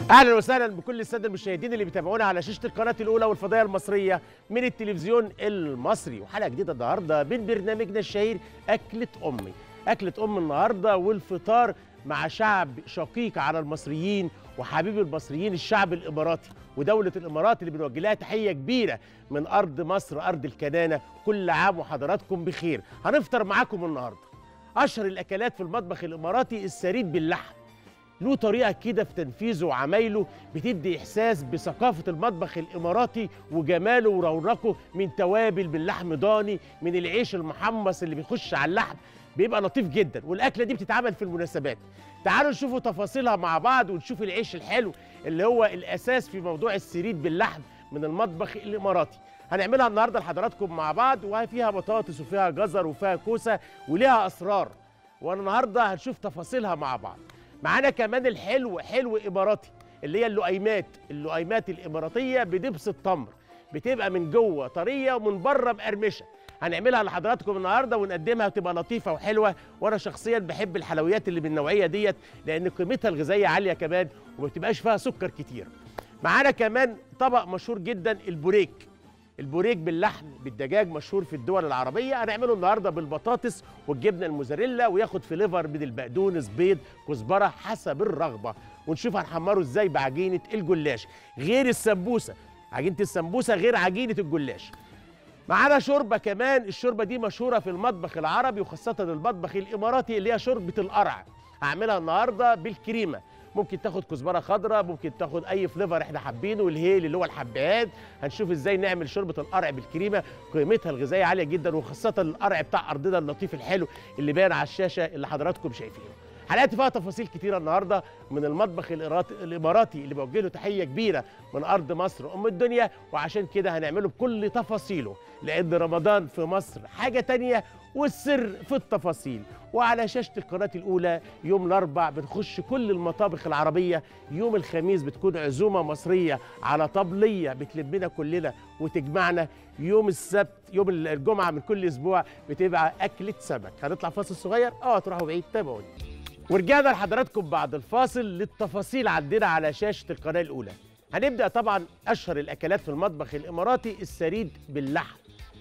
اهلا وسهلا بكل الساده المشاهدين اللي بيتابعونا على شاشه القناه الاولى والفضائيه المصريه من التلفزيون المصري وحلقه جديده النهارده من برنامجنا الشهير اكله امي اكله ام النهارده والفطار مع شعب شقيق على المصريين وحبيب المصريين الشعب الاماراتي ودوله الامارات اللي بنوجه لها تحيه كبيره من ارض مصر ارض الكنانه كل عام وحضراتكم بخير هنفطر معاكم النهارده اشهر الاكلات في المطبخ الاماراتي السريد باللحم له طريقه كده في تنفيذه وعمايله بتدي احساس بثقافه المطبخ الاماراتي وجماله ورونقه من توابل باللحم ضاني من العيش المحمص اللي بيخش على اللحم بيبقى لطيف جدا والاكله دي بتتعمل في المناسبات تعالوا نشوفوا تفاصيلها مع بعض ونشوف العيش الحلو اللي هو الاساس في موضوع السريد باللحم من المطبخ الاماراتي هنعملها النهارده لحضراتكم مع بعض وفيها بطاطس وفيها جزر وفيها كوسه وليها اسرار وانا النهارده هنشوف تفاصيلها مع بعض معانا كمان الحلو حلو اماراتي اللي هي اللؤيمات اللؤيمات الاماراتيه بدبس التمر بتبقى من جوه طريه ومن بره مقرمشه هنعملها لحضراتكم النهارده ونقدمها وتبقى لطيفه وحلوه وانا شخصيا بحب الحلويات اللي بالنوعيه ديت لان قيمتها الغذائيه عاليه كمان وما بتبقاش فيها سكر كتير معانا كمان طبق مشهور جدا البوريك البوريك باللحم بالدجاج مشهور في الدول العربيه هنعمله النهارده بالبطاطس والجبنه الموزاريلا وياخد فليفر من البقدونس بيض كزبره حسب الرغبه ونشوف هنحمره ازاي بعجينه الجلاش غير السمبوسه عجينه السمبوسه غير عجينه الجلاش معانا شوربه كمان الشوربه دي مشهوره في المطبخ العربي وخاصه المطبخ الاماراتي اللي هي شوربه القرع هعملها النهارده بالكريمه ممكن تاخد كزبره خضراء ممكن تاخد اي فليفر احنا حابينه الهيل اللي هو الحبهان هنشوف ازاي نعمل شوربه القرع بالكريمه قيمتها الغذائيه عاليه جدا وخاصه القرع بتاع ارضنا اللطيف الحلو اللي باين على الشاشه اللي حضراتكم شايفينه حلقات فيها تفاصيل كتيرة النهاردة من المطبخ الإماراتي اللي بوجه له تحية كبيرة من أرض مصر أم الدنيا وعشان كده هنعمله بكل تفاصيله لأن رمضان في مصر حاجة تانية والسر في التفاصيل وعلى شاشة القناة الأولى يوم الأربع بنخش كل المطابخ العربية يوم الخميس بتكون عزومة مصرية على طبلية بتلمنا كلنا وتجمعنا يوم السبت يوم الجمعة من كل أسبوع بتبقى أكلة سمك هنطلع فاصل صغير اه تروحوا بعيد تابعوني ورجعنا لحضراتكم بعد الفاصل للتفاصيل عندنا على شاشة القناة الأولى هنبدأ طبعا أشهر الأكلات في المطبخ الإماراتي السريد باللحم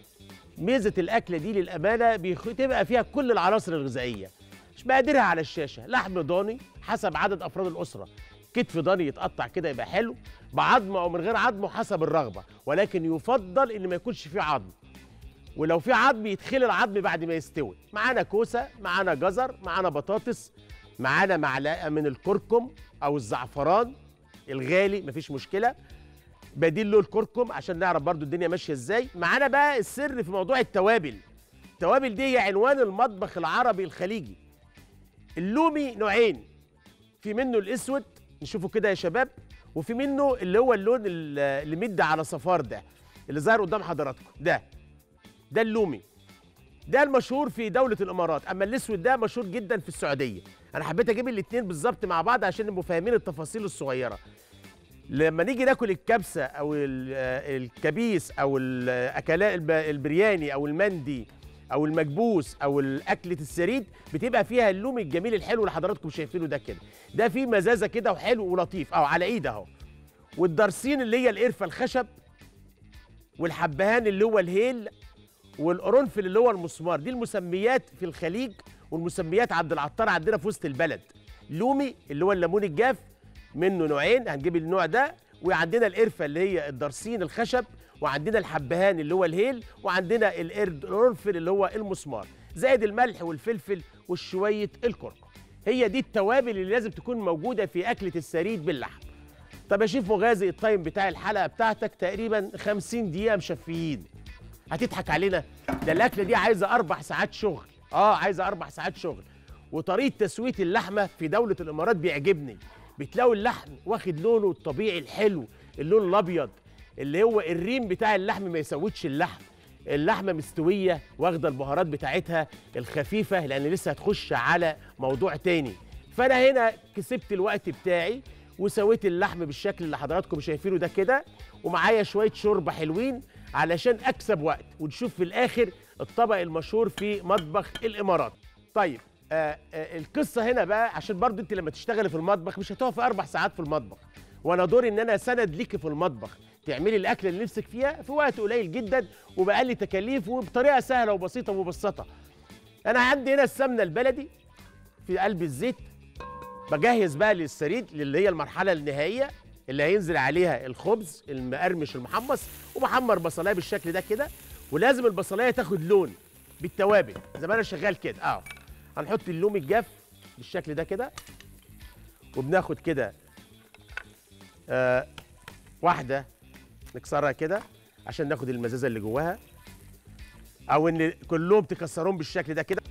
ميزة الأكلة دي للأمانة بتبقى فيها كل العناصر الغذائية مش بقدرها على الشاشة لحم ضاني حسب عدد أفراد الأسرة كتف ضاني يتقطع كده يبقى حلو بعظمه أو من غير عظمه حسب الرغبة ولكن يفضل إن ما يكونش فيه عظم ولو في عظم يتخلي العظم بعد ما يستوي معانا كوسة معانا جزر معانا بطاطس معانا معلقه من الكركم او الزعفران الغالي مفيش مشكله بديل له الكركم عشان نعرف برضو الدنيا ماشيه ازاي معانا بقى السر في موضوع التوابل التوابل دي هي عنوان المطبخ العربي الخليجي اللومي نوعين في منه الاسود نشوفه كده يا شباب وفي منه اللي هو اللون اللي مد على صفار ده اللي ظاهر قدام حضراتكم ده ده اللومي ده المشهور في دولة الإمارات أما الأسود ده مشهور جدا في السعودية أنا حبيت أجيب الاتنين بالظبط مع بعض عشان نبقوا فاهمين التفاصيل الصغيرة لما نيجي ناكل الكبسة أو الكبيس أو الأكلات البرياني أو المندي أو المكبوس أو الأكلة السريد بتبقى فيها اللوم الجميل الحلو اللي حضراتكم شايفينه ده كده ده فيه مزازة كده وحلو ولطيف أو على إيد أهو والدرسين اللي هي القرفة الخشب والحبهان اللي هو الهيل والقرنفل اللي هو المسمار دي المسميات في الخليج والمسميات عند العطار عندنا في وسط البلد لومي اللي هو الليمون الجاف منه نوعين هنجيب النوع ده وعندنا القرفه اللي هي الدرسين الخشب وعندنا الحبهان اللي هو الهيل وعندنا القرنفل اللي هو المسمار زائد الملح والفلفل وشويه الكركم هي دي التوابل اللي لازم تكون موجوده في اكله السريد باللحم طب يا شيف مغازي التايم بتاع الحلقه بتاعتك تقريبا 50 دقيقه مشفيين هتضحك علينا ده الاكله دي عايزه اربع ساعات شغل اه عايزه اربع ساعات شغل وطريقه تسويه اللحمه في دوله الامارات بيعجبني بتلاقوا اللحم واخد لونه الطبيعي الحلو اللون الابيض اللي هو الريم بتاع اللحم ما يسودش اللحم اللحمه مستويه واخده البهارات بتاعتها الخفيفه لان لسه هتخش على موضوع تاني فانا هنا كسبت الوقت بتاعي وسويت اللحم بالشكل اللي حضراتكم شايفينه ده كده ومعايا شويه شوربه حلوين علشان اكسب وقت ونشوف في الاخر الطبق المشهور في مطبخ الامارات طيب آه آه القصه هنا بقى عشان برضو انت لما تشتغلي في المطبخ مش هتقفي اربع ساعات في المطبخ وانا دوري ان انا سند ليكي في المطبخ تعملي الاكله اللي نفسك فيها في وقت قليل جدا وباقل تكاليف وبطريقه سهله وبسيطه ومبسطه انا عندي هنا السمنه البلدي في قلب الزيت بجهز بقى للسريد اللي هي المرحله النهائيه اللي هينزل عليها الخبز المقرمش المحمص وبحمر بصلايه بالشكل ده كده ولازم البصلايه تاخد لون بالتوابل زي ما انا شغال كده اه هنحط اللوم الجاف بالشكل ده كده وبناخد كده آه واحده نكسرها كده عشان ناخد المزازه اللي جواها او ان كلهم تكسرهم بالشكل ده كده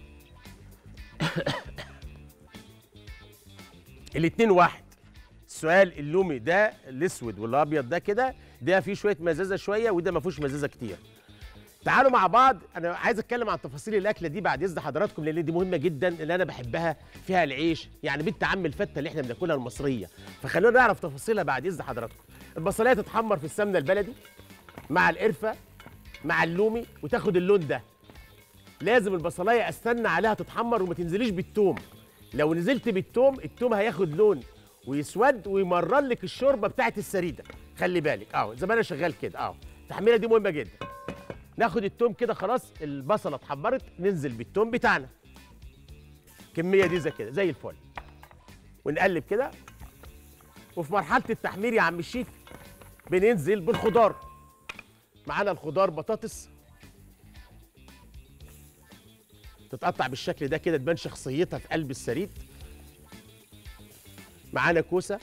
الاتنين واحد السؤال اللومي ده الاسود والابيض ده كده ده فيه شويه مزازه شويه وده ما فيهوش مزازه كتير تعالوا مع بعض انا عايز اتكلم عن تفاصيل الاكله دي بعد اذن حضراتكم لان دي مهمه جدا اللي انا بحبها فيها العيش يعني بنت عم الفته اللي احنا بناكلها المصريه فخلونا نعرف تفاصيلها بعد اذن حضراتكم البصلايه تتحمر في السمنه البلدي مع القرفه مع اللومي وتاخد اللون ده لازم البصلايه استنى عليها تتحمر وما تنزليش بالثوم لو نزلت بالثوم الثوم هياخد لون ويسود ويمرر لك الشوربه بتاعت السريده خلي بالك اه زي ما انا شغال كده اه التحميره دي مهمه جدا ناخد التوم كده خلاص البصله اتحمرت ننزل بالتوم بتاعنا الكميه دي زي كده زي الفل ونقلب كده وفي مرحله التحمير يا عم الشيف بننزل بالخضار معانا الخضار بطاطس تتقطع بالشكل ده كده تبان شخصيتها في قلب السريد معانا كوسه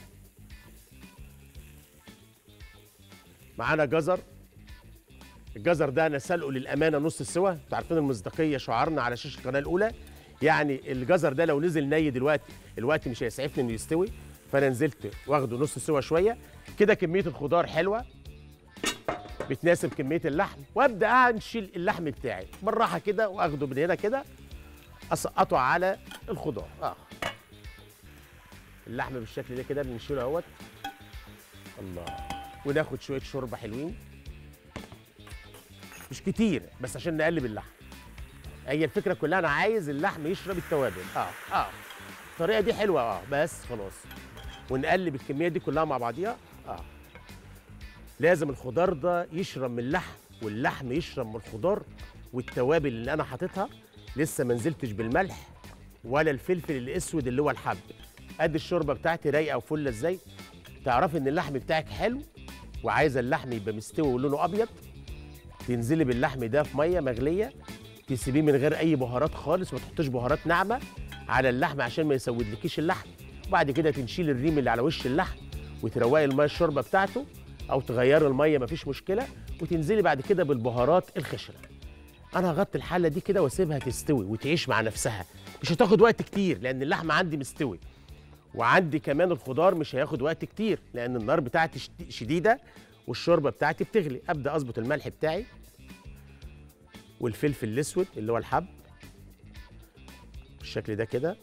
معانا جزر الجزر ده انا سلقه للامانه نص السوا انتوا عارفين المصداقيه شعارنا على شاشه القناه الاولى يعني الجزر ده لو نزل ني دلوقتي الوقت مش هيسعفني انه يستوي فانا نزلت واخده نص سوا شويه كده كميه الخضار حلوه بتناسب كميه اللحم وابدا انشل اللحم بتاعي بالراحه كده واخده من هنا كده اسقطه على الخضار اه اللحم بالشكل ده كده بنشيله اهوت الله وناخد شويه شوربه حلوين مش كتير بس عشان نقلب اللحم هي الفكره كلها انا عايز اللحم يشرب التوابل اه اه الطريقه دي حلوه اه بس خلاص ونقلب الكميه دي كلها مع بعضيها اه لازم الخضار ده يشرب من اللحم واللحم يشرب من الخضار والتوابل اللي انا حاططها لسه ما نزلتش بالملح ولا الفلفل الاسود اللي هو الحب قد الشوربه بتاعتي رايقه وفله ازاي تعرفي ان اللحم بتاعك حلو وعايزه اللحم يبقى مستوي ولونه ابيض تنزلي باللحم ده في ميه مغليه تسيبيه من غير اي بهارات خالص ما تحطيش بهارات ناعمه على اللحم عشان ما يسودلكيش اللحم وبعد كده تنشيل الريم اللي على وش اللحم وتروقي الميه الشوربه بتاعته او تغيري الميه مفيش مشكله وتنزلي بعد كده بالبهارات الخشنه انا هغطي الحله دي كده واسيبها تستوي وتعيش مع نفسها مش هتاخد وقت كتير لان اللحم عندي مستوي وعندي كمان الخضار مش هياخد وقت كتير لان النار بتاعتي شد- شديده والشوربه بتاعتي بتغلي ابدا اظبط الملح بتاعي والفلفل الاسود اللي هو الحب بالشكل ده كده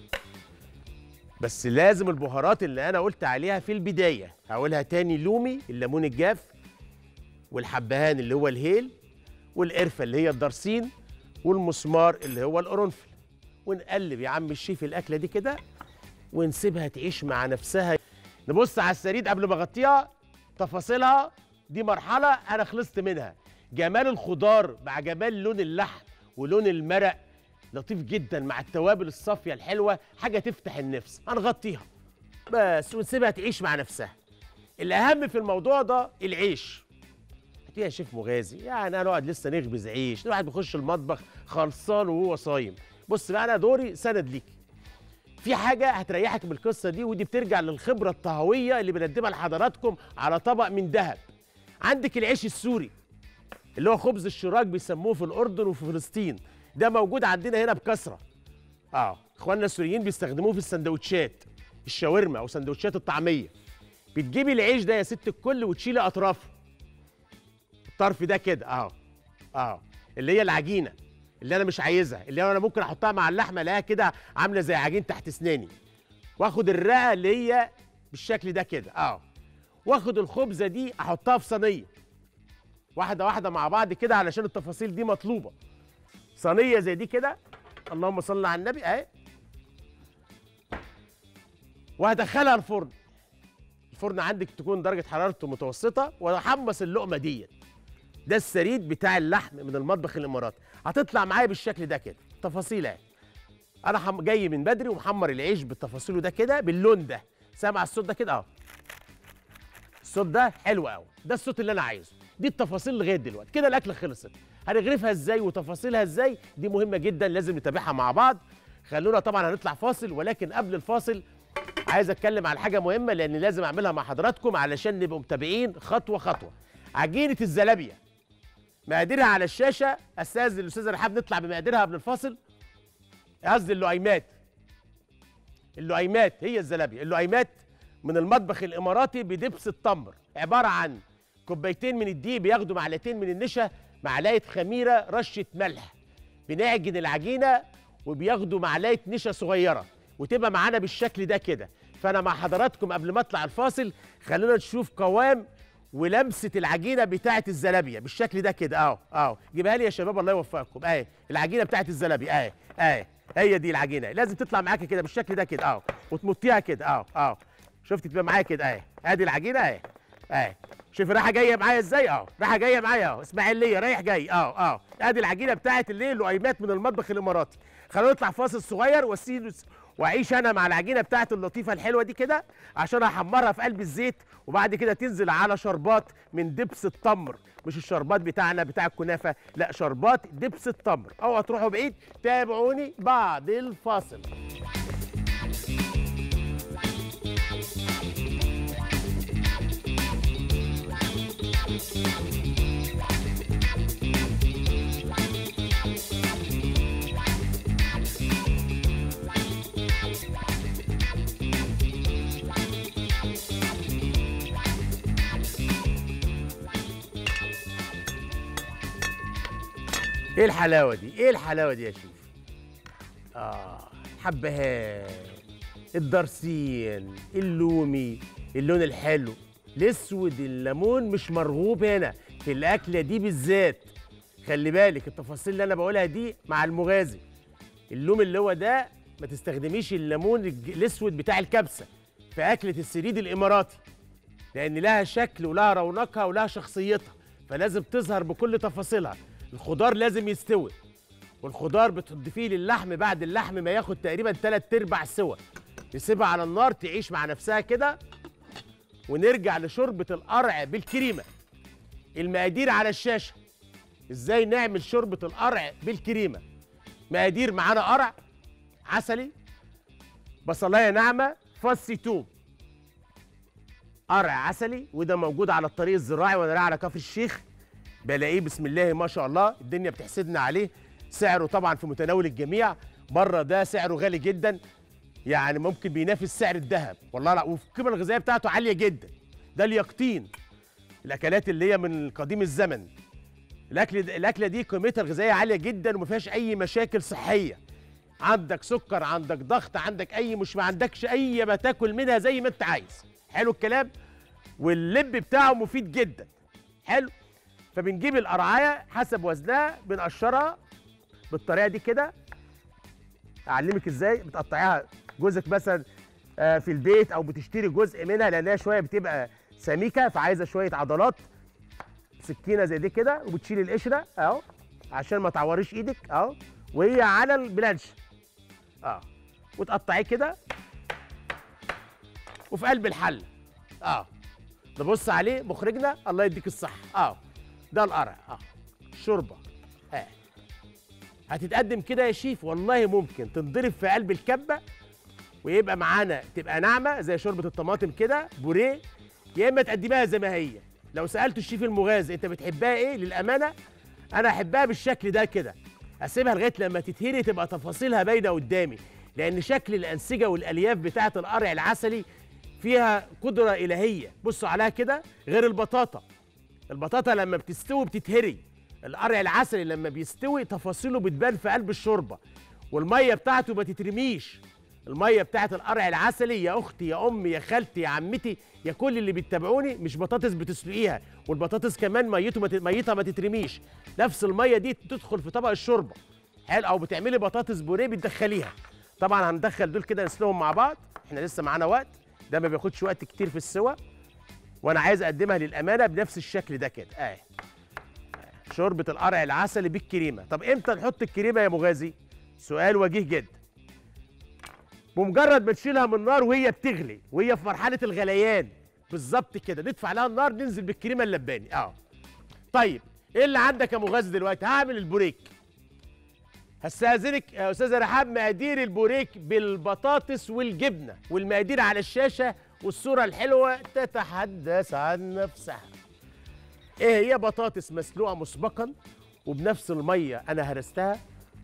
بس لازم البهارات اللي انا قلت عليها في البدايه هقولها تاني لومي الليمون الجاف والحبهان اللي هو الهيل والقرفه اللي هي الدرسين والمسمار اللي هو القرنفل ونقلب يا عم الشيف الاكله دي كده ونسيبها تعيش مع نفسها نبص على السريد قبل ما اغطيها تفاصيلها دي مرحله انا خلصت منها جمال الخضار مع جمال لون اللحم ولون المرق لطيف جدا مع التوابل الصافيه الحلوه حاجه تفتح النفس هنغطيها بس ونسيبها تعيش مع نفسها الاهم في الموضوع ده العيش هتلاقيها شيف مغازي يعني انا اقعد لسه نخبز عيش الواحد بيخش المطبخ خلصان وهو صايم بص بقى انا دوري سند ليك في حاجه هتريحك من القصه دي ودي بترجع للخبره الطهويه اللي بنقدمها لحضراتكم على طبق من ذهب عندك العيش السوري اللي هو خبز الشراك بيسموه في الاردن وفي فلسطين ده موجود عندنا هنا بكثره اه اخواننا السوريين بيستخدموه في السندوتشات الشاورما او سندوتشات الطعميه بتجيبي العيش ده يا ست الكل وتشيلي اطرافه الطرف ده كده اهو اهو اللي هي العجينه اللي انا مش عايزها اللي انا ممكن احطها مع اللحمه الاقيها كده عامله زي عجين تحت اسناني واخد الرقه اللي هي بالشكل ده كده اهو واخد الخبزه دي احطها في صينيه واحده واحده مع بعض كده علشان التفاصيل دي مطلوبه صينيه زي دي كده اللهم صل على النبي اهي وهدخلها الفرن الفرن عندك تكون درجه حرارته متوسطه واحمص اللقمه ديت ده السريد بتاع اللحم من المطبخ الاماراتي هتطلع معايا بالشكل ده كده تفاصيل اهي انا حم... جاي من بدري ومحمر العيش بالتفاصيله ده كده باللون ده سامع الصوت ده كده اه الصوت ده حلو قوي ده الصوت اللي انا عايزه دي التفاصيل لغايه دلوقتي كده الاكله خلصت هنغرفها ازاي وتفاصيلها ازاي دي مهمه جدا لازم نتابعها مع بعض خلونا طبعا هنطلع فاصل ولكن قبل الفاصل عايز اتكلم على حاجه مهمه لان لازم اعملها مع حضراتكم علشان نبقوا متابعين خطوه خطوه عجينه الزلابيه مقاديرها على الشاشه استاذن الاستاذه رحاب نطلع بمقاديرها قبل الفاصل قصدي اللؤيمات اللؤيمات هي الزلابيه اللؤيمات من المطبخ الاماراتي بدبس التمر عباره عن كوبايتين من الدقيق بياخدوا معلقتين من النشا معلقه خميره رشه ملح بنعجن العجينه وبياخدوا معلقه نشا صغيره وتبقى معانا بالشكل ده كده فانا مع حضراتكم قبل ما اطلع الفاصل خلونا نشوف قوام ولمسه العجينه بتاعه الزلابيه بالشكل ده كده اهو اهو جيبها لي يا شباب الله يوفقكم اهي العجينه بتاعه الزلابيه اهي اهي هي دي العجينه لازم تطلع معاك كده بالشكل ده كده اهو وتمطيها كده اهو اهو شفت تبقى معايا كده اهي ادي العجينه اهي اهي شوف رايحه جايه معايا ازاي اهو رايحه جايه معايا اهو اسماعيليه رايح جاي اهو اهو ادي العجينه بتاعه الليل لؤيمات من المطبخ الاماراتي خلونا نطلع فاصل صغير واسيب واعيش انا مع العجينه بتاعه اللطيفه الحلوه دي كده عشان احمرها في قلب الزيت وبعد كده تنزل على شربات من دبس التمر مش الشربات بتاعنا بتاع الكنافه لا شربات دبس التمر اوعوا تروحوا بعيد تابعوني بعد الفاصل ايه الحلاوه دي ايه الحلاوه دي يا شيف اه الحبهان الدرسين اللومي اللون الحلو الاسود الليمون مش مرغوب هنا في الاكله دي بالذات خلي بالك التفاصيل اللي انا بقولها دي مع المغازي اللوم اللي هو ده ما تستخدميش الليمون الج- الاسود بتاع الكبسه في اكله السريد الاماراتي لان لها شكل ولها رونقها ولها شخصيتها فلازم تظهر بكل تفاصيلها الخضار لازم يستوي والخضار بتضيفيه للحم بعد اللحم ما ياخد تقريبا تلات ارباع سوا نسيبها على النار تعيش مع نفسها كده ونرجع لشوربه القرع بالكريمه المقادير على الشاشه ازاي نعمل شوربه القرع بالكريمه مقادير معانا قرع عسلي بصلايه ناعمه فص توم قرع عسلي وده موجود على الطريق الزراعي وانا رايح على كفر الشيخ بلاقيه بسم الله ما شاء الله الدنيا بتحسدنا عليه سعره طبعا في متناول الجميع بره ده سعره غالي جدا يعني ممكن بينافس سعر الذهب والله لا وفي القيمه الغذائيه بتاعته عاليه جدا ده اليقطين الاكلات اللي هي من قديم الزمن الاكل الاكله دي قيمتها الغذائيه عاليه جدا وما فيهاش اي مشاكل صحيه عندك سكر عندك ضغط عندك اي مش ما عندكش اي ما تاكل منها زي ما انت عايز حلو الكلام واللب بتاعه مفيد جدا حلو فبنجيب القرعايه حسب وزنها بنقشرها بالطريقه دي كده اعلمك ازاي بتقطعيها جزء مثلا آه، في البيت او بتشتري جزء منها لانها شويه بتبقى سميكه فعايزه شويه عضلات سكينه زي دي كده وبتشيل القشره اهو عشان ما تعوريش ايدك اهو وهي على البلانش اه وتقطعيه كده وفي قلب الحله اه نبص عليه مخرجنا الله يديك الصحه اه ده القرع اه شوربه اه هتتقدم كده يا شيف والله ممكن تنضرب في قلب الكبه ويبقى معانا تبقى ناعمه زي شوربه الطماطم كده بوريه يا اما تقدميها زي ما هي لو سالت الشيف المغازي انت بتحبها ايه للامانه انا احبها بالشكل ده كده اسيبها لغايه لما تتهري تبقى تفاصيلها باينه قدامي لان شكل الانسجه والالياف بتاعه القرع العسلي فيها قدره الهيه بصوا عليها كده غير البطاطا البطاطا لما بتستوي بتتهري القرع العسلي لما بيستوي تفاصيله بتبان في قلب الشوربه والميه بتاعته ما تترميش الميه بتاعت القرع العسلي يا اختي يا امي يا خالتي يا عمتي يا كل اللي بيتابعوني مش بطاطس بتسلقيها والبطاطس كمان ميته ما ت- ميتها ما تترميش نفس الميه دي تدخل في طبق الشوربه حلو او بتعملي بطاطس بوريه بتدخليها طبعا هندخل دول كده نسلقهم مع بعض احنا لسه معانا وقت ده ما بياخدش وقت كتير في السوا وانا عايز اقدمها للامانه بنفس الشكل ده كده اهي شوربه القرع العسلي بالكريمه طب امتى نحط الكريمه يا مغازي سؤال وجيه جدا بمجرد ما تشيلها من النار وهي بتغلي وهي في مرحله الغليان بالظبط كده ندفع عليها النار ننزل بالكريمه اللباني اه طيب ايه اللي عندك يا مغازي دلوقتي هعمل البوريك هستاذنك يا استاذه رحاب مقادير البوريك بالبطاطس والجبنه والمقادير على الشاشه والصوره الحلوه تتحدث عن نفسها ايه هي بطاطس مسلوقه مسبقا وبنفس الميه انا هرستها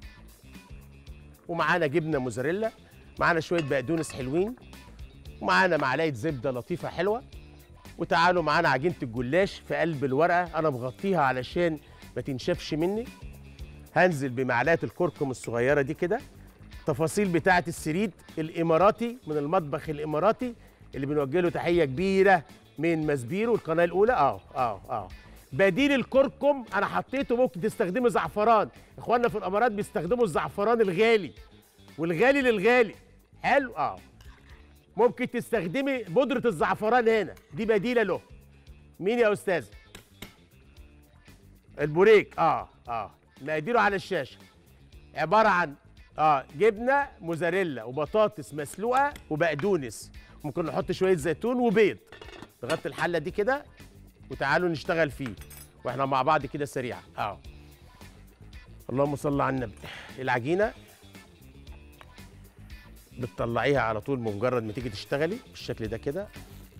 ومعانا جبنه موزاريلا معانا شويه بقدونس حلوين ومعانا معلقه زبده لطيفه حلوه وتعالوا معانا عجينه الجلاش في قلب الورقه انا مغطيها علشان ما تنشفش مني هنزل بمعلقه الكركم الصغيره دي كده تفاصيل بتاعه السريد الاماراتي من المطبخ الاماراتي اللي بنوجه له تحيه كبيره من مسبيرو القناه الاولى اه اه اه بديل الكركم انا حطيته ممكن تستخدمي زعفران اخواننا في الامارات بيستخدموا الزعفران الغالي والغالي للغالي حلو اه ممكن تستخدمي بودرة الزعفران هنا دي بديلة له مين يا أستاذ البوريك اه اه مقاديره على الشاشة عبارة عن اه جبنة موزاريلا وبطاطس مسلوقة وبقدونس ممكن نحط شوية زيتون وبيض نغطي الحلة دي كده وتعالوا نشتغل فيه واحنا مع بعض كده سريعا اه اللهم صل على النبي العجينة بتطلعيها على طول بمجرد ما تيجي تشتغلي بالشكل ده كده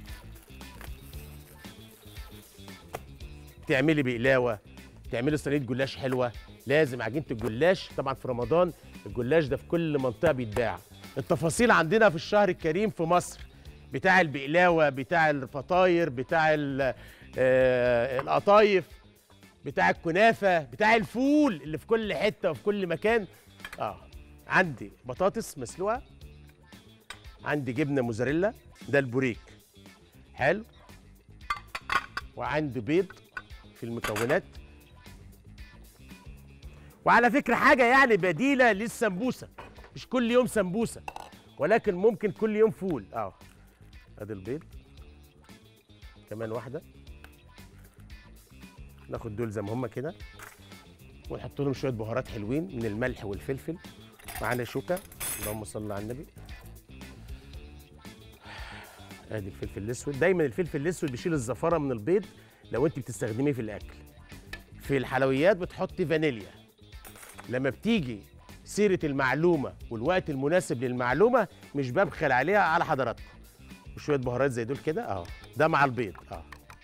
تعملي بقلاوه تعملي صينيه جلاش حلوه لازم عجينه الجلاش طبعا في رمضان الجلاش ده في كل منطقه بيتباع التفاصيل عندنا في الشهر الكريم في مصر بتاع البقلاوه بتاع الفطاير بتاع ال- آه، القطايف بتاع الكنافه بتاع الفول اللي في كل حته وفي كل مكان اه عندي بطاطس مسلوقه عندي جبنه موزاريلا ده البوريك حلو وعندي بيض في المكونات وعلى فكره حاجه يعني بديله للسمبوسه مش كل يوم سمبوسه ولكن ممكن كل يوم فول اه ادي البيض كمان واحده ناخد دول زي ما هم كده ونحط لهم شويه بهارات حلوين من الملح والفلفل معانا شوكه اللهم صل على النبي ادي الفلفل الاسود دايما الفلفل الاسود بيشيل الزفاره من البيض لو انت بتستخدميه في الاكل في الحلويات بتحطي فانيليا لما بتيجي سيره المعلومه والوقت المناسب للمعلومه مش ببخل عليها على حضراتكم وشويه بهارات زي دول كده اه ده مع البيض اه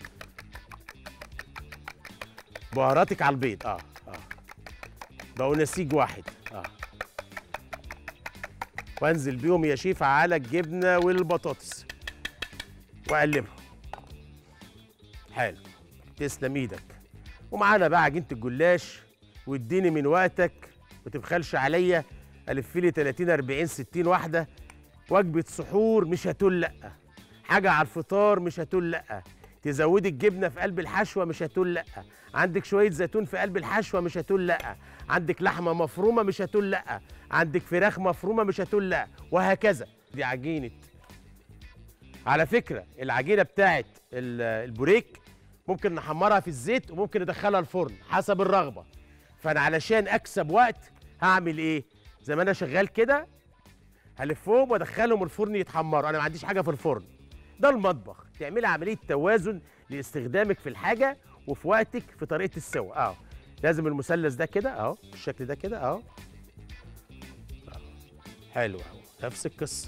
بهاراتك على البيض اه اه بقوا نسيج واحد اه وانزل بيهم يا شيف على الجبنه والبطاطس واقلبهم حلو تسلم ايدك ومعانا بقى عجينه الجلاش واديني من وقتك ما تبخلش عليا الف لي 30 40 60 واحده وجبه سحور مش هتقول لا حاجه على الفطار مش هتقول لا تزودي الجبنه في قلب الحشوه مش هتقول لا عندك شويه زيتون في قلب الحشوه مش هتقول لا عندك لحمه مفرومه مش هتقول لا عندك فراخ مفرومه مش هتقول لا وهكذا دي عجينه على فكره العجينه بتاعت ال- البوريك ممكن نحمرها في الزيت وممكن ندخلها الفرن حسب الرغبه فانا علشان اكسب وقت هعمل ايه زي ما انا شغال كده هلفهم وادخلهم الفرن يتحمروا انا ما عنديش حاجه في الفرن ده المطبخ تعملي عمليه توازن لاستخدامك في الحاجه وفي وقتك في طريقه السوى اه لازم المثلث ده كده اهو بالشكل ده كده اهو آه. حلو اهو نفس القصه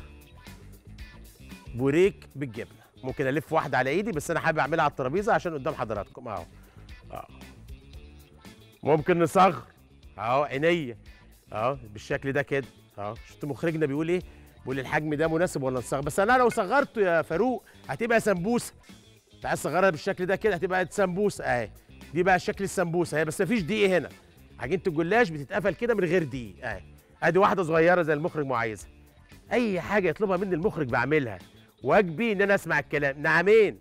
بوريك بالجبنه ممكن الف واحده على ايدي بس انا حابب اعملها على الترابيزه عشان قدام حضراتكم اهو اه ممكن نصغر اهو عينيا اهو بالشكل ده كده اهو شفت مخرجنا بيقول ايه بيقول الحجم ده مناسب ولا نصغر بس انا لو صغرته يا فاروق هتبقى سمبوسه انت عايز تصغرها بالشكل ده كده هتبقى سمبوسه اهي دي بقى شكل السمبوسه اهي بس مفيش دقيق هنا عجينه الجلاش بتتقفل كده من غير دقيق اهي ادي واحده صغيره زي المخرج ما عايزها اي حاجه يطلبها مني المخرج بعملها واجبي ان انا اسمع الكلام نعمين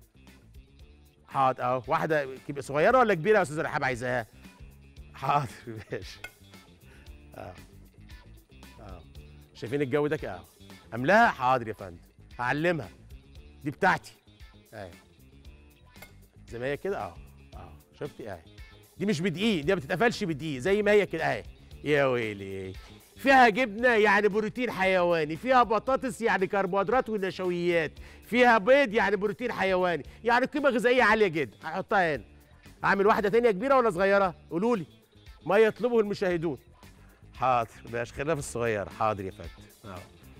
حاضر اهو واحده كب- صغيره ولا كبيره يا استاذ رحاب عايزاها حاضر ماشي اه اه شايفين الجو ده اه املاها حاضر يا فندم هعلمها دي بتاعتي اهي زي ما هي كده اه اه شفتي اهي دي مش بدقيق دي ما بتتقفلش بدقيق زي ما هي كده اهي يا ويلي فيها جبنه يعني بروتين حيواني فيها بطاطس يعني كربوهيدرات ونشويات فيها بيض يعني بروتين حيواني يعني قيمه غذائيه عاليه جدا هحطها هنا اعمل واحده تانية كبيره ولا صغيره قولوا لي ما يطلبه المشاهدون حاضر بلاش خلينا في الصغير حاضر يا فندم اه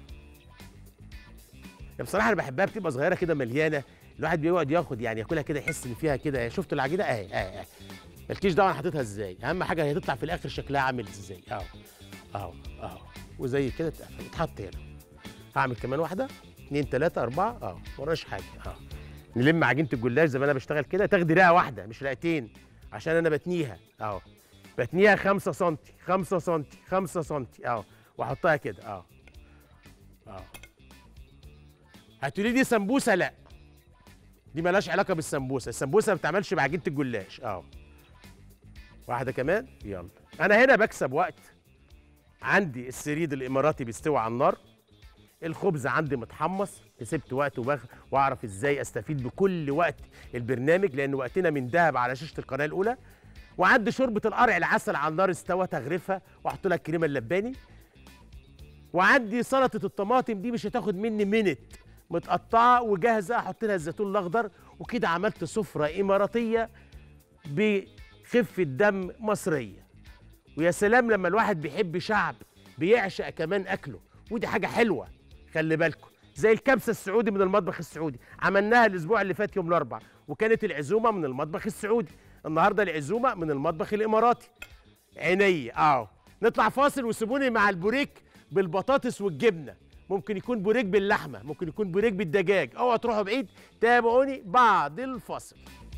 يا بصراحه انا بحبها بتبقى صغيره كده مليانه الواحد بيقعد ياخد يعني ياكلها كده يحس ان فيها كده شفتوا العجينه اهي اهي اهي مالكيش دعوه انا حاططها ازاي اهم حاجه هي تطلع في الاخر شكلها عامل ازاي اهو اهو اهو وزي كده تقفل تتحط هنا هعمل كمان واحده اتنين تلاته اربعه اهو وراش حاجه اهو نلم عجينه الجلاش زي ما انا بشتغل كده تاخدي رئه واحده مش رئتين عشان انا بتنيها اهو بتنيها 5 سم 5 سم 5 سم اهو واحطها كده اهو اهو هتقولي دي سمبوسه لا دي ملهاش علاقه بالسمبوسه السمبوسه ما بتعملش بعجينه الجلاش اهو واحده كمان يلا انا هنا بكسب وقت عندي السريد الاماراتي بيستوي على النار الخبز عندي متحمص كسبت وقت وبخ... واعرف ازاي استفيد بكل وقت البرنامج لان وقتنا من ذهب على شاشه القناه الاولى وعندي شوربه القرع العسل على النار استوى تغرفها واحط لها الكريمه اللباني وعندي سلطه الطماطم دي مش هتاخد مني منت متقطعه وجاهزه احط لها الزيتون الاخضر وكده عملت سفره اماراتيه بخفه دم مصريه ويا سلام لما الواحد بيحب شعب بيعشق كمان اكله ودي حاجه حلوه خلي بالكم زي الكبسه السعودي من المطبخ السعودي عملناها الاسبوع اللي فات يوم الاربعاء وكانت العزومه من المطبخ السعودي النهارده العزومه من المطبخ الاماراتي عيني اه نطلع فاصل وسيبوني مع البوريك بالبطاطس والجبنه ممكن يكون بوريك باللحمه ممكن يكون بوريك بالدجاج اوعوا تروحوا بعيد تابعوني بعد الفاصل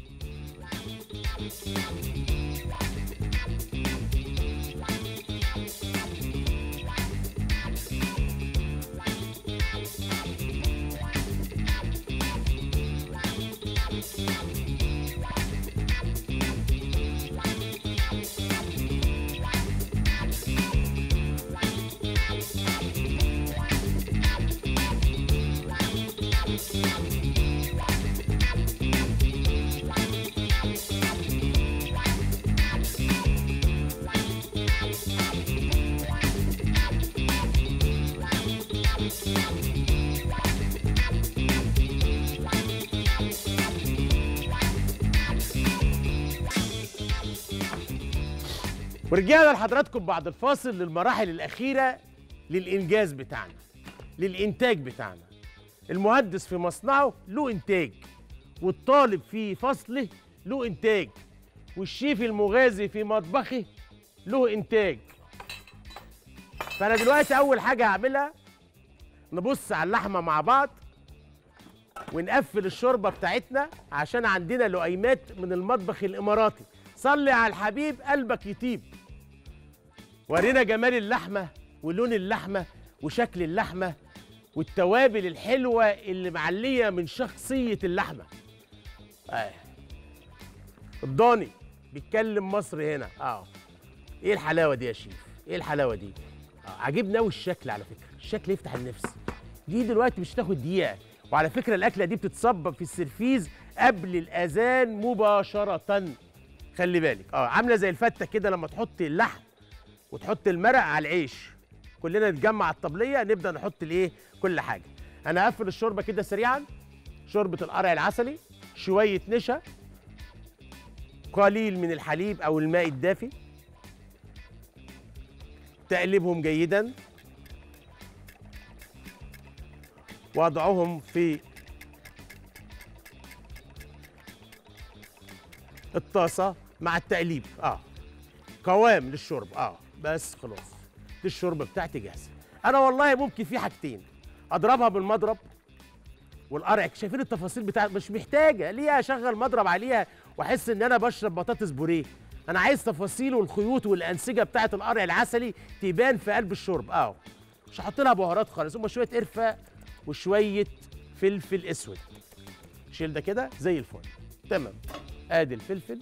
ورجعنا لحضراتكم بعد الفاصل للمراحل الأخيرة للإنجاز بتاعنا للإنتاج بتاعنا المهندس في مصنعه له إنتاج والطالب في فصله له إنتاج والشيف المغازي في مطبخه له إنتاج فأنا دلوقتي أول حاجة هعملها نبص على اللحمة مع بعض ونقفل الشوربة بتاعتنا عشان عندنا لقيمات من المطبخ الإماراتي صلي على الحبيب قلبك يطيب ورينا جمال اللحمه ولون اللحمه وشكل اللحمه والتوابل الحلوه اللي معليه من شخصيه اللحمه آه. الضاني بيتكلم مصر هنا اه ايه الحلاوه دي يا شيف ايه الحلاوه دي آه. عجبني قوي الشكل على فكره الشكل يفتح النفس دي دلوقتي مش هتاخد دقيقه وعلى فكره الاكله دي بتتصبب في السرفيز قبل الاذان مباشره خلي بالك اه عامله زي الفته كده لما تحط اللحم وتحط المرق على العيش كلنا نتجمع على الطبليه نبدا نحط الايه كل حاجه انا هقفل الشوربه كده سريعا شوربه القرع العسلي شويه نشا قليل من الحليب او الماء الدافي تقلبهم جيدا وضعهم في الطاسه مع التقليب اه قوام للشرب اه بس خلاص دي الشوربه بتاعتي جاهزه انا والله ممكن في حاجتين اضربها بالمضرب والقرع شايفين التفاصيل بتاعت مش محتاجه ليه اشغل مضرب عليها واحس ان انا بشرب بطاطس بوريه انا عايز تفاصيل والخيوط والانسجه بتاعت القرع العسلي تبان في قلب الشرب اه مش هحط لها بهارات خالص هم شويه قرفه وشويه فلفل اسود شيل ده كده زي الفل تمام ادي الفلفل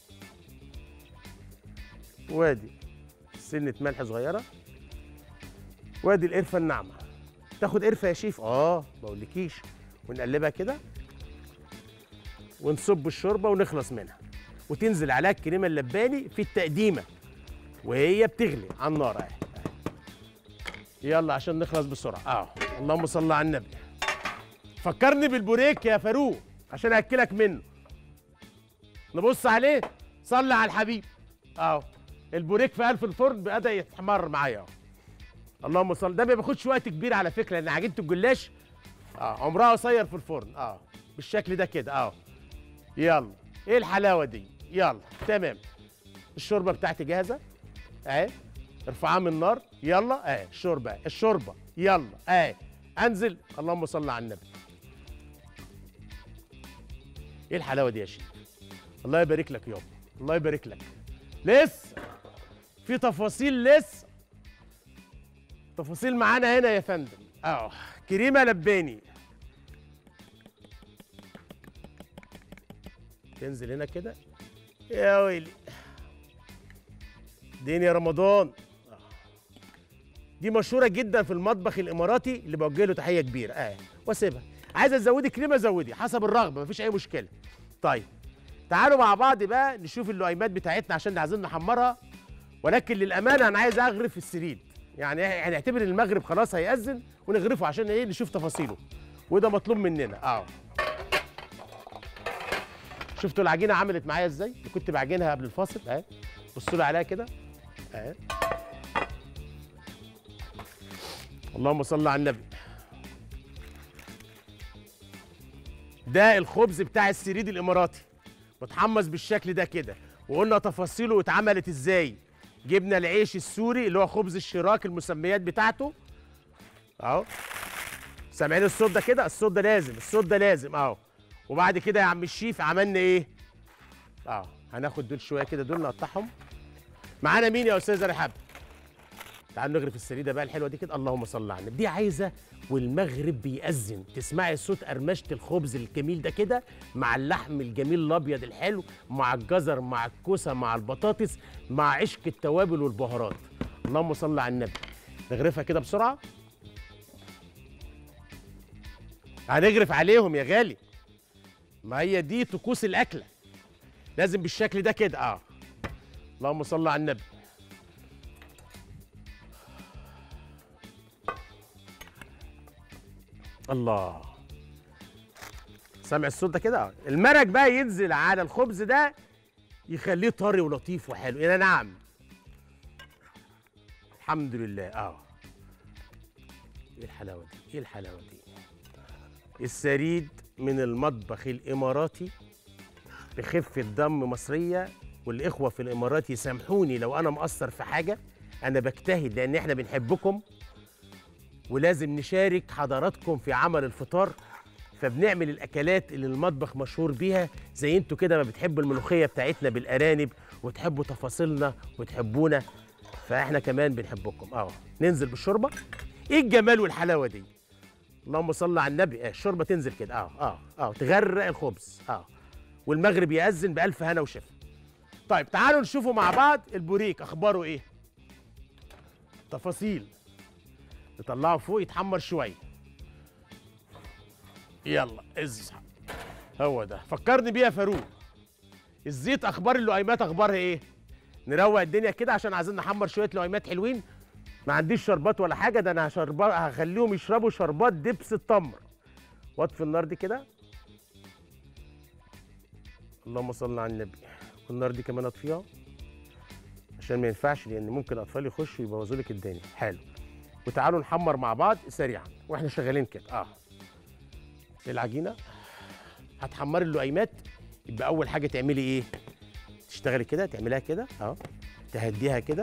وادي سنه ملح صغيره وادي القرفه الناعمه تاخد قرفه يا شيف اه ما اقولكيش ونقلبها كده ونصب الشوربه ونخلص منها وتنزل عليها الكريمه اللباني في التقديمه وهي بتغلي على النار اهي يلا عشان نخلص بسرعه اه اللهم صل على النبي فكرني بالبوريك يا فاروق عشان اكلك منه نبص عليه صلي على الحبيب اهو البوريك في قلب الفرن بدا يتحمر معايا اهو اللهم صل ده ما بياخدش وقت كبير على فكره لان عجينه الجلاش اه عمرها قصير في الفرن اه بالشكل ده كده اه يلا ايه الحلاوه دي يلا تمام الشوربه بتاعتي جاهزه اهي ارفعها من النار يلا اهي الشوربه اهي الشوربه يلا اهي انزل اللهم صل على النبي ايه الحلاوه دي يا شيخ الله يبارك لك يابا الله يبارك لك لسه في تفاصيل لسه تفاصيل معانا هنا يا فندم اه كريمه لباني تنزل هنا كده يا ويلي دنيا رمضان آه. دي مشهوره جدا في المطبخ الاماراتي اللي بوجه له تحيه كبيره اه واسيبها عايزه تزودي كريمه زودي حسب الرغبه مفيش اي مشكله طيب تعالوا مع بعض بقى نشوف اللقيمات بتاعتنا عشان عايزين نحمرها ولكن للامانه انا عايز اغرف السريد يعني هنعتبر المغرب خلاص هيأذن ونغرفه عشان ايه نشوف تفاصيله وده مطلوب مننا اه شفتوا العجينه عملت معايا ازاي اللي كنت بعجنها قبل الفاصل اهي بصوا لي عليها كده اهي اللهم صل على النبي ده الخبز بتاع السريد الاماراتي متحمص بالشكل ده كده وقلنا تفاصيله اتعملت ازاي جبنا العيش السوري اللي هو خبز الشراك المسميات بتاعته اهو سامعين الصوت ده كده الصوت ده لازم الصوت ده لازم اهو وبعد كده يا عم الشيف عملنا ايه اه هناخد دول شويه كده دول نقطعهم معانا مين يا استاذه رحاب تعالوا نغرف السريده بقى الحلوه دي كده اللهم صل على النبي دي عايزه والمغرب بيأذن تسمعي صوت قرمشه الخبز الجميل ده كده مع اللحم الجميل الابيض الحلو مع الجزر مع الكوسه مع البطاطس مع عشق التوابل والبهارات اللهم صل على النبي نغرفها كده بسرعه هنغرف عليهم يا غالي ما هي دي طقوس الاكله لازم بالشكل ده كده اه اللهم صل على النبي الله سامع الصوت ده كده المرق بقى ينزل على الخبز ده يخليه طري ولطيف وحلو يا نعم الحمد لله اه ايه الحلاوه دي ايه الحلاوه دي السريد من المطبخ الاماراتي بخفه دم مصريه والاخوه في الامارات يسامحوني لو انا مقصر في حاجه انا بجتهد لان احنا بنحبكم ولازم نشارك حضراتكم في عمل الفطار فبنعمل الاكلات اللي المطبخ مشهور بيها زي انتوا كده ما بتحبوا الملوخيه بتاعتنا بالارانب وتحبوا تفاصيلنا وتحبونا فاحنا كمان بنحبكم اه ننزل بالشوربه ايه الجمال والحلاوه دي اللهم صل على النبي اه الشوربه تنزل كده اه اه اه تغرق الخبز اه والمغرب يأذن بألف هنا وشفا طيب تعالوا نشوفوا مع بعض البوريك اخباره ايه تفاصيل نطلعه فوق يتحمر شويه يلا اصحى هو ده فكرني بيه يا فاروق الزيت اخبار اللقيمات اخبارها ايه نروق الدنيا كده عشان عايزين نحمر شويه لقيمات حلوين ما عنديش شربات ولا حاجه ده انا شربات هخليهم يشربوا شربات دبس التمر واطفي النار دي كده اللهم صل على النبي والنار دي كمان اطفيها عشان ما ينفعش لان ممكن الاطفال يخشوا يبوظوا لك الدنيا حلو وتعالوا نحمر مع بعض سريعا واحنا شغالين كده اه العجينه هتحمري اللقيمات يبقى اول حاجه تعملي ايه تشتغلي كده تعمليها كده اه تهديها كده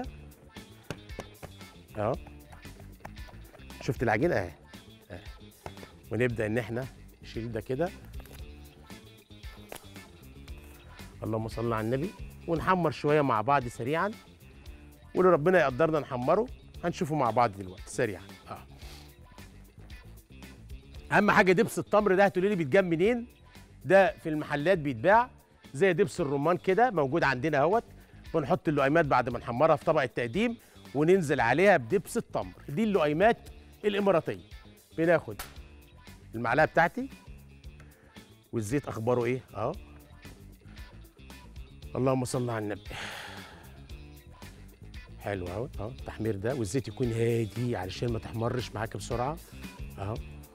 اه شفت العجينه اهي اهي ونبدا ان احنا نشيل ده كده اللهم صل على النبي ونحمر شويه مع بعض سريعا واللي ربنا يقدرنا نحمره هنشوفه مع بعض دلوقتي سريعا اه اهم حاجه دبس التمر ده هتقولي لي بيتجاب منين ده في المحلات بيتباع زي دبس الرمان كده موجود عندنا اهوت بنحط اللقيمات بعد ما نحمرها في طبق التقديم وننزل عليها بدبس التمر دي اللقيمات الاماراتيه بناخد المعلقه بتاعتي والزيت اخباره ايه اهو اللهم صل على النبي حلو اهو اهو التحمير ده والزيت يكون هادي علشان ما تحمرش معاك بسرعه اهو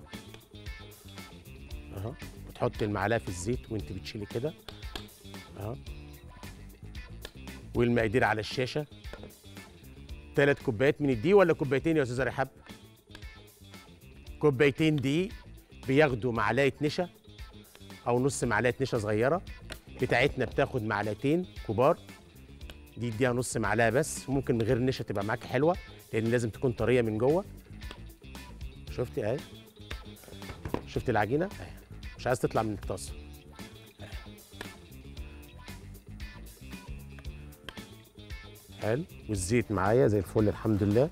اهو وتحط المعلقه في الزيت وانت بتشيلي كده اهو والمقادير على الشاشه ثلاث كوبايات من الدقيق ولا كوبايتين يا استاذه رحاب كوبايتين دقيق بياخدوا معلقه نشا او نص معلقه نشا صغيره بتاعتنا بتاخد معلقتين كبار دي اديها نص معلقه بس ممكن من غير النشا تبقى معاك حلوه لان لازم تكون طريه من جوه شفتي اهي شفت العجينه اهي مش عايز تطلع من الطاسه أهي. حلو والزيت معايا زي الفل الحمد لله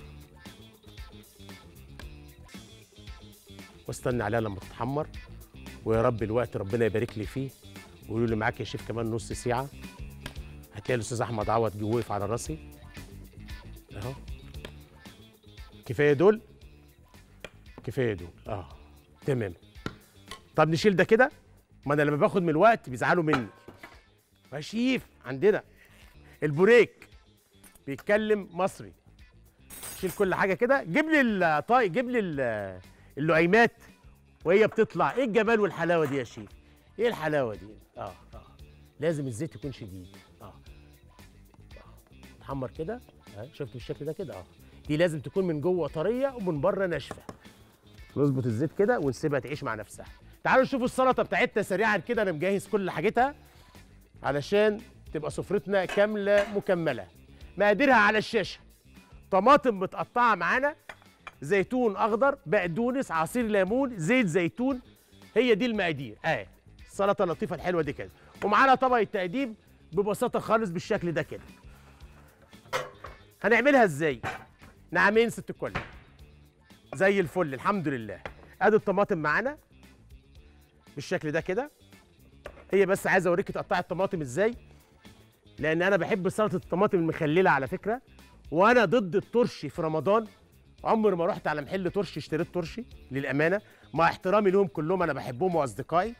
واستنى عليها لما تتحمر ويا رب الوقت ربنا يبارك لي فيه ويقولوا لي معاك يا شيف كمان نص ساعه هتلاقي الاستاذ احمد عوض جه وقف على راسي اهو كفايه دول كفايه دول اه تمام طب نشيل ده كده ما انا لما باخد من الوقت بيزعلوا مني يا شيف عندنا البوريك بيتكلم مصري شيل كل حاجه كده جيب لي الطاي جيب لي ال- اللعيمات وهي بتطلع ايه الجمال والحلاوه دي يا شيف ايه الحلاوه دي اه اه لازم الزيت يكون شديد اه اه تحمر كده اه شفت بالشكل ده كده اه دي لازم تكون من جوه طريه ومن بره ناشفه نظبط الزيت كده ونسيبها تعيش مع نفسها تعالوا نشوفوا السلطه بتاعتنا سريعا كده انا مجهز كل حاجتها علشان تبقى سفرتنا كامله مكمله مقاديرها على الشاشه طماطم متقطعه معانا زيتون اخضر بقدونس عصير ليمون زيت زيتون هي دي المقادير اهي السلطه اللطيفه الحلوه دي كده ومعانا طبق التقديم ببساطه خالص بالشكل ده كده هنعملها ازاي نعمين ست الكل زي الفل الحمد لله ادي الطماطم معانا بالشكل ده كده هي بس عايزه اوريكي تقطعي الطماطم ازاي لان انا بحب سلطه الطماطم المخلله على فكره وانا ضد الترشي في رمضان عمري ما رحت على محل ترشي اشتريت ترشي للامانه مع احترامي لهم كلهم انا بحبهم واصدقائي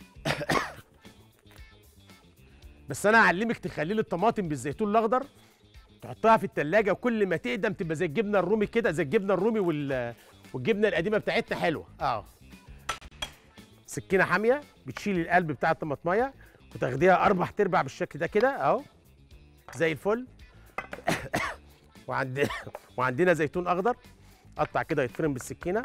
بس انا هعلمك تخليل الطماطم بالزيتون الاخضر تحطها في التلاجة وكل ما تقدم تبقى زي الجبنه الرومي كده زي الجبنه الرومي وال والجبنه القديمه بتاعتنا حلوه اه سكينه حاميه بتشيل القلب بتاع الطماطمايه وتاخديها اربع تربع بالشكل ده كده اهو زي الفل وعند وعندنا زيتون اخضر قطع كده يتفرم بالسكينه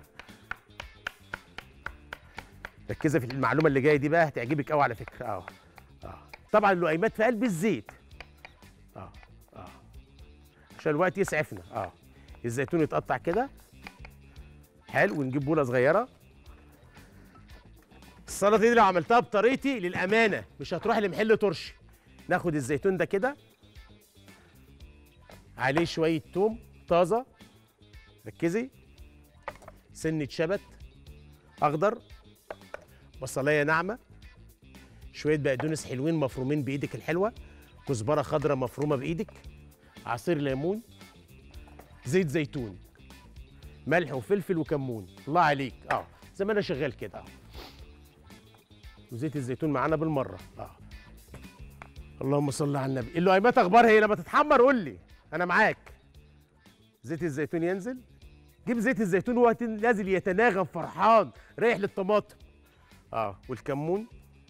ركزي في المعلومه اللي جايه دي بقى هتعجبك قوي على فكره اه اه طبعا اللقيمات في قلب الزيت اه اه عشان الوقت يسعفنا اه الزيتون يتقطع كده حلو ونجيب بوله صغيره السلطه دي لو عملتها بطريقتي للامانه مش هتروح لمحل ترشي ناخد الزيتون ده كده عليه شويه توم طازه ركزي سنه شبت اخضر بصلايه ناعمه شويه بقدونس حلوين مفرومين بايدك الحلوه كزبره خضراء مفرومه بايدك عصير ليمون زيت زيتون ملح وفلفل وكمون الله عليك اه زي ما انا شغال كده اه وزيت الزيتون معانا بالمره اه اللهم صل على النبي اللقيمات اخبارها ايه لما تتحمر قول لي انا معاك زيت الزيتون ينزل جيب زيت الزيتون وهو نازل يتناغم فرحان رايح للطماطم اه والكمون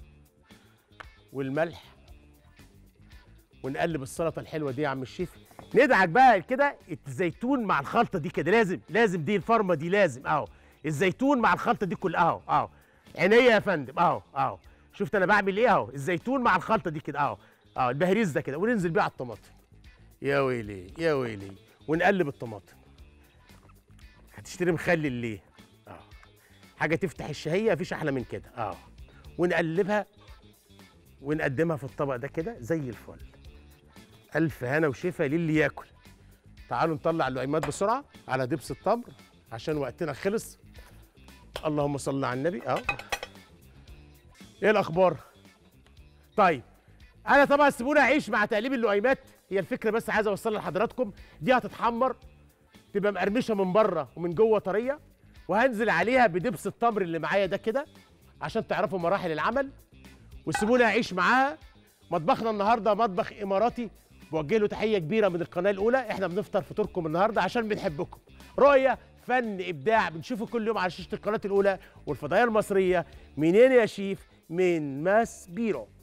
والملح ونقلب السلطه الحلوه دي يا عم الشيف ندعك بقى كده الزيتون مع الخلطه دي كده لازم لازم دي الفرمه دي لازم اهو الزيتون مع الخلطه دي كلها اهو اهو عينيا يا فندم اهو اهو شفت انا بعمل ايه اهو الزيتون مع الخلطه دي كده اهو اهو البهريز ده كده وننزل بيه على الطماطم يا ويلي يا ويلي ونقلب الطماطم هتشتري مخلل ليه اه حاجه تفتح الشهيه مفيش احلى من كده اه ونقلبها ونقدمها في الطبق ده كده زي الفل الف هنا وشفا للي ياكل تعالوا نطلع اللقيمات بسرعه على دبس التمر عشان وقتنا خلص اللهم صل على النبي اه ايه الاخبار طيب انا طبعا سيبوني اعيش مع تقليب اللقيمات هي الفكره بس عايز اوصلها لحضراتكم دي هتتحمر تبقى مقرمشه من بره ومن جوه طريه وهنزل عليها بدبس التمر اللي معايا ده كده عشان تعرفوا مراحل العمل وسيبوني اعيش معاها مطبخنا النهارده مطبخ اماراتي بوجه له تحيه كبيره من القناه الاولى احنا بنفطر فطوركم النهارده عشان بنحبكم رؤيه فن ابداع بنشوفه كل يوم على شاشه القناه الاولى والفضائيه المصريه منين يا شيف من ماس بيرو